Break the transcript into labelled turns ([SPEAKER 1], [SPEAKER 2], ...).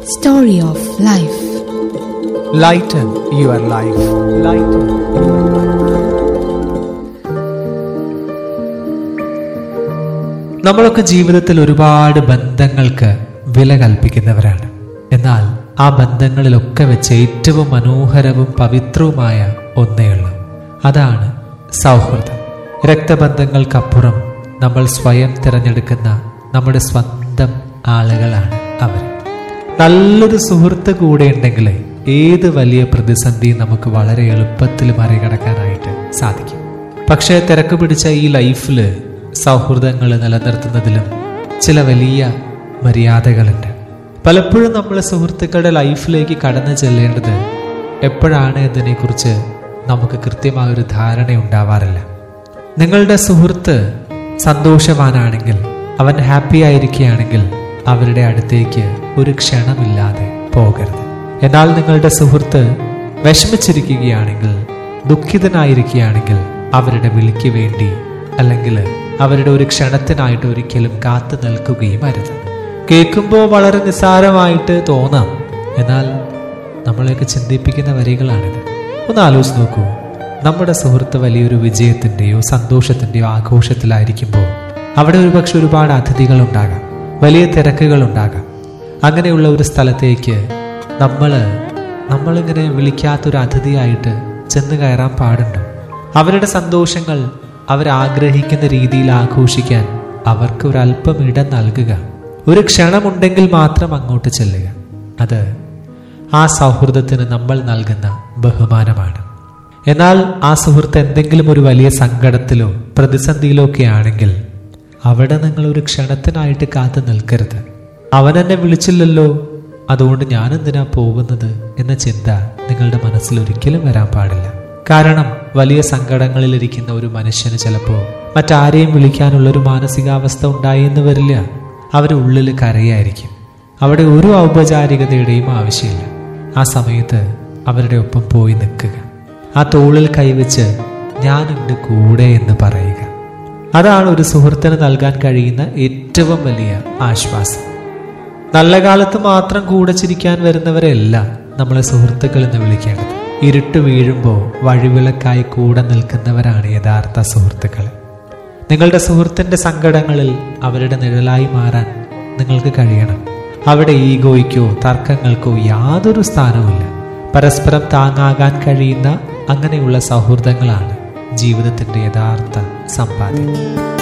[SPEAKER 1] Story of Life.
[SPEAKER 2] Lighten your life. Lighten. നമ്മളൊക്കെ ജീവിതത്തിൽ ഒരുപാട് ബന്ധങ്ങൾക്ക് വില കൽപ്പിക്കുന്നവരാണ് എന്നാൽ ആ ബന്ധങ്ങളിലൊക്കെ വെച്ച് ഏറ്റവും മനോഹരവും പവിത്രവുമായ ഒന്നേയുള്ളൂ അതാണ് സൗഹൃദം രക്തബന്ധങ്ങൾക്കപ്പുറം നമ്മൾ സ്വയം തിരഞ്ഞെടുക്കുന്ന നമ്മുടെ സ്വന്തം ആളുകളാണ് അവർ നല്ലൊരു സുഹൃത്ത് കൂടെ ഉണ്ടെങ്കിൽ ഏത് വലിയ പ്രതിസന്ധിയും നമുക്ക് വളരെ എളുപ്പത്തിൽ മറികടക്കാനായിട്ട് സാധിക്കും പക്ഷേ തിരക്ക് പിടിച്ച ഈ ലൈഫിൽ സൗഹൃദങ്ങൾ നിലനിർത്തുന്നതിലും ചില വലിയ മര്യാദകളുണ്ട് പലപ്പോഴും നമ്മൾ സുഹൃത്തുക്കളുടെ ലൈഫിലേക്ക് കടന്നു ചെല്ലേണ്ടത് എപ്പോഴാണ് എന്നതിനെക്കുറിച്ച് നമുക്ക് കൃത്യമായ ഒരു ധാരണ ഉണ്ടാവാറില്ല നിങ്ങളുടെ സുഹൃത്ത് സന്തോഷവാനാണെങ്കിൽ അവൻ ഹാപ്പി ആയിരിക്കുകയാണെങ്കിൽ അവരുടെ അടുത്തേക്ക് ഒരു ക്ഷണമില്ലാതെ പോകരുത് എന്നാൽ നിങ്ങളുടെ സുഹൃത്ത് വിഷമിച്ചിരിക്കുകയാണെങ്കിൽ ദുഃഖിതനായിരിക്കുകയാണെങ്കിൽ അവരുടെ വിളിക്ക് വേണ്ടി അല്ലെങ്കിൽ അവരുടെ ഒരു ക്ഷണത്തിനായിട്ട് ഒരിക്കലും കാത്തു നിൽക്കുകയും അരുത് കേൾക്കുമ്പോൾ വളരെ നിസ്സാരമായിട്ട് തോന്നാം എന്നാൽ നമ്മളെയൊക്കെ ചിന്തിപ്പിക്കുന്ന വരികളാണിത് ഒന്ന് ആലോചിച്ച് നോക്കൂ നമ്മുടെ സുഹൃത്ത് വലിയൊരു വിജയത്തിൻ്റെയോ സന്തോഷത്തിൻ്റെയോ ആഘോഷത്തിലായിരിക്കുമ്പോൾ അവിടെ ഒരുപക്ഷെ ഒരുപാട് അതിഥികൾ ഉണ്ടാകാം വലിയ തിരക്കുകൾ ഉണ്ടാകാം അങ്ങനെയുള്ള ഒരു സ്ഥലത്തേക്ക് നമ്മൾ നമ്മളിങ്ങനെ വിളിക്കാത്തൊരു അതിഥിയായിട്ട് ചെന്ന് കയറാൻ പാടുണ്ടോ അവരുടെ സന്തോഷങ്ങൾ അവരാഗ്രഹിക്കുന്ന രീതിയിൽ ആഘോഷിക്കാൻ അവർക്ക് ഒരല്പം ഇടം നൽകുക ഒരു ക്ഷണമുണ്ടെങ്കിൽ മാത്രം അങ്ങോട്ട് ചെല്ലുക അത് ആ സൗഹൃദത്തിന് നമ്മൾ നൽകുന്ന ബഹുമാനമാണ് എന്നാൽ ആ സുഹൃത്ത് എന്തെങ്കിലും ഒരു വലിയ സങ്കടത്തിലോ പ്രതിസന്ധിയിലോ ഒക്കെ ആണെങ്കിൽ അവിടെ നിങ്ങൾ ഒരു ക്ഷണത്തിനായിട്ട് കാത്തു നിൽക്കരുത് അവൻ എന്നെ വിളിച്ചില്ലല്ലോ അതുകൊണ്ട് ഞാൻ എന്തിനാ പോകുന്നത് എന്ന ചിന്ത നിങ്ങളുടെ മനസ്സിൽ ഒരിക്കലും വരാൻ പാടില്ല കാരണം വലിയ സങ്കടങ്ങളിലിരിക്കുന്ന ഒരു മനുഷ്യന് ചിലപ്പോൾ മറ്റാരെയും വിളിക്കാനുള്ള ഒരു മാനസികാവസ്ഥ ഉണ്ടായെന്ന് വരില്ല അവർ ഉള്ളിൽ കരയായിരിക്കും അവിടെ ഒരു ഔപചാരികതയുടെയും ആവശ്യമില്ല ആ സമയത്ത് അവരുടെ ഒപ്പം പോയി നിൽക്കുക ആ തോളിൽ കൈവച്ച് ഞാനുണ്ട് കൂടെ എന്ന് പറയുക അതാണ് ഒരു സുഹൃത്തിന് നൽകാൻ കഴിയുന്ന ഏറ്റവും വലിയ ആശ്വാസം നല്ല കാലത്ത് മാത്രം കൂടെ ചിരിക്കാൻ വരുന്നവരെയല്ല നമ്മളെ സുഹൃത്തുക്കൾ എന്ന് വിളിക്കേണ്ടത് ഇരുട്ട് വീഴുമ്പോൾ വഴിവിളക്കായി കൂടെ നിൽക്കുന്നവരാണ് യഥാർത്ഥ സുഹൃത്തുക്കൾ നിങ്ങളുടെ സുഹൃത്തിന്റെ സങ്കടങ്ങളിൽ അവരുടെ നിഴലായി മാറാൻ നിങ്ങൾക്ക് കഴിയണം അവിടെ ഈഗോയ്ക്കോ തർക്കങ്ങൾക്കോ യാതൊരു സ്ഥാനവുമില്ല പരസ്പരം താങ്ങാകാൻ കഴിയുന്ന അങ്ങനെയുള്ള സൗഹൃദങ്ങളാണ് ജീവിതത്തിന്റെ യഥാർത്ഥ സമ്പാദ്യം